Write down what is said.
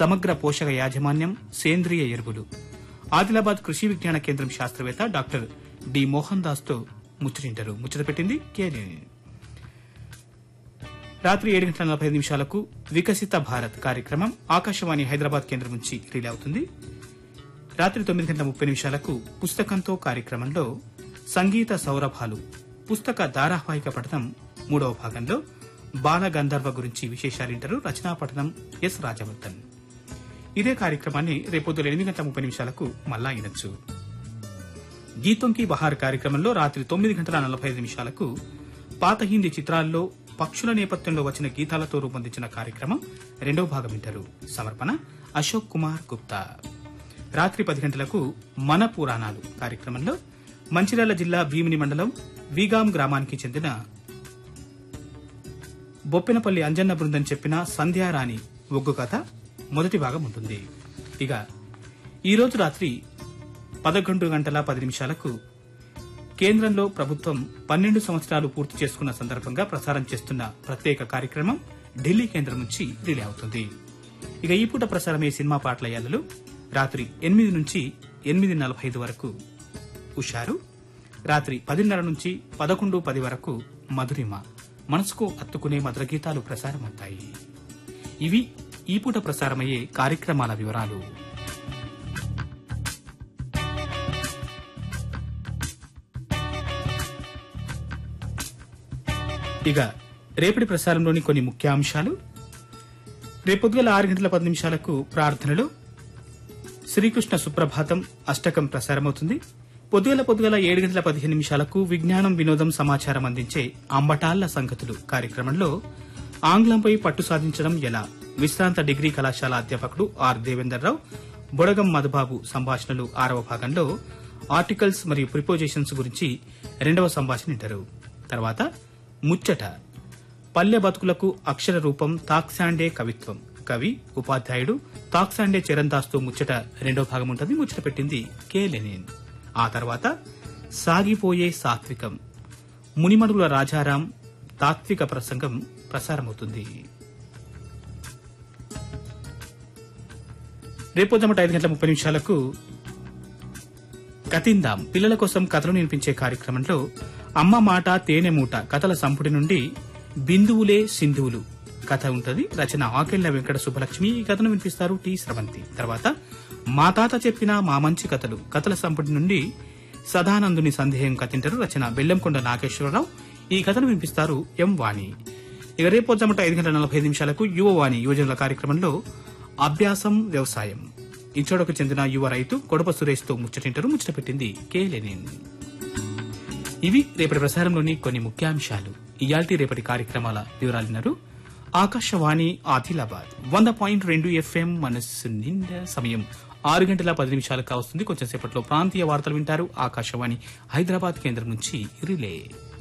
సమగ్ర పోషక యాజమాన్యం సేంద్రియ ఎరువులు ఆదిలాబాద్ కృషి విజ్ఞాన కేంద్రం శాస్త్రవేత్త డాక్టర్ డి మోహన్ దాస్ తో ముచ్చటింటారు ముచ్చట పెట్టింది కేలేని రాత్రి ఏడు గంటల నలభై ఐదు నిమిషాలకు వికసిత భారత్ కార్యక్రమం ఆకాశవాణి హైదరాబాద్ కేంద్రం నుంచి రిలే అవుతుంది రాత్రి తొమ్మిది గంటల ముప్పై నిమిషాలకు పుస్తకంతో కార్యక్రమంలో సంగీత సౌరభాలు పుస్తక ధారావాహిక పఠనం మూడవ భాగంలో బాల గంధర్వ గురించి విశేషాలింటారు రచనా పఠనం ఎస్ రాజవర్ధన్ ఇదే కార్యక్రమాన్ని రేపొద్దు ఎనిమిది గంటల ముప్పై నిమిషాలకు మళ్ళా వినొచ్చు గీతం కీ బహార్ కార్యక్రమంలో రాత్రి తొమ్మిది గంటల నలభై ఐదు నిమిషాలకు పాత హిందీ చిత్రాల్లో పక్షుల నేపథ్యంలో వచ్చిన గీతాలతో రూపొందించిన కార్యక్రమం రెండో భాగం వింటారు సమర్పణ అశోక్ కుమార్ గుప్తా రాత్రి పది గంటలకు మన పురాణాలు కార్యక్రమంలో మంచిర్యాల జిల్లా భీమిని మండలం వీగాం గ్రామానికి చెందిన బొప్పెనపల్లి అంజన్న బృందం చెప్పిన సంధ్యారాణి ఒగ్గు కథ మొదటి భాగం ఉంటుంది ఇక ఈ రోజు రాత్రి పదకొండు గంటల పది నిమిషాలకు కేంద్రంలో ప్రభుత్వం పన్నెండు సంవత్సరాలు పూర్తి చేసుకున్న సందర్భంగా ప్రసారం చేస్తున్న ప్రత్యేక కార్యక్రమం ఢిల్లీ కేంద్రం నుంచి రిలే అవుతుంది ఇక ఈ పూట ప్రసారమయ్యే సినిమా పాటల యాలలో రాత్రి ఎనిమిది నుంచి ఎనిమిది నలభై ఐదు వరకు ఉషారు రాత్రి పదిన్నర నుంచి పదకొండు పది వరకు మధురిమ మనసుకు అత్తుకునే మధుర గీతాలు ప్రసారమవుతాయి ఇవి ఈ పూట ప్రసారమయ్యే కార్యక్రమాల వివరాలు ఇక రేపటి ప్రసారంలోని కొన్ని ముఖ్యాంశాలు రేపొద్దుగల ఆరు గంటల పది నిమిషాలకు ప్రార్థనలు శ్రీకృష్ణ సుప్రభాతం అష్టకం ప్రసారమవుతుంది పొద్దుగల పొద్దుగల ఏడు గంటల పదిహేను నిమిషాలకు విజ్ఞానం వినోదం సమాచారం అందించే అంబటాళ్ల సంగతులు కార్యక్రమంలో ఆంగ్లంపై పట్టు సాధించడం ఎలా విశ్రాంత డిగ్రీ కళాశాల అధ్యాపకుడు ఆర్ దేవేందర్ రావు బొడగం మధుబాబు సంభాషణలు ఆరవ భాగంలో ఆర్టికల్స్ మరియు ప్రిపోజిషన్స్ గురించి రెండవ సంభాషణ వింటారు తర్వాత ముచ్చట పల్లె బతుకులకు అక్షర రూపం తాక్సాండే కవిత్వం కవి ఉపాధ్యాయుడు తాక్సాండే చరణ్దాస్తో ముచ్చట రెండో భాగం ఉంటుంది ముచ్చట పెట్టింది కె లెనిన్ ఆ తర్వాత సాగిపోయే సాత్వికం మునిమడుగుల రాజారాం తాత్విక ప్రసంగం ప్రసారమవుతుంది రేపొద్దమట ఐదు గంటల ముప్పై నిమిషాలకు కతిందాం పిల్లల కోసం కథలు వినిపించే కార్యక్రమంలో అమ్మ మాట తేనె మూట కథల సంపుటి నుండి బిందువులే సింధువులు కథ ఉంటది రచన ఆకెళ్ల వెంకట సుబ్బలక్ష్మి ఈ కథను వినిపిస్తారు టి స్రవంతి తర్వాత మా తాత చెప్పిన మా మంచి కథలు కథల సంపుటి నుండి సదానందుని సందేహం కథింటారు రచన బెల్లంకొండ నాగేశ్వరరావు ఈ కథను వినిపిస్తారు ఎం వాణి ఇక రేపొద్దమట ఐదు గంటల నలభై ఐదు నిమిషాలకు యువవాణి యువజనుల కార్యక్రమంలో అభ్యాసం వ్యవసాయం ఇచ్చోడకు చెందిన యువ రైతు కొడప సురేష్ తో ముచ్చటింటారు ముచ్చట పెట్టింది కే లెనిన్ ఇవి రేపటి ప్రసారంలోని కొన్ని ముఖ్యాంశాలు ఇయాల్టి రేపటి కార్యక్రమాల వివరాలున్నారు ఆకాశవాణి ఆదిలాబాద్ వంద పాయింట్ రెండు ఎఫ్ఎం మనస్సు నిండా సమయం ఆరు గంటల పది నిమిషాలకు కావస్తుంది కొంచెం సేపట్లో ప్రాంతీయ వార్తలు వింటారు ఆకాశవాణి హైదరాబాద్ కేంద్రం నుంచి రిలే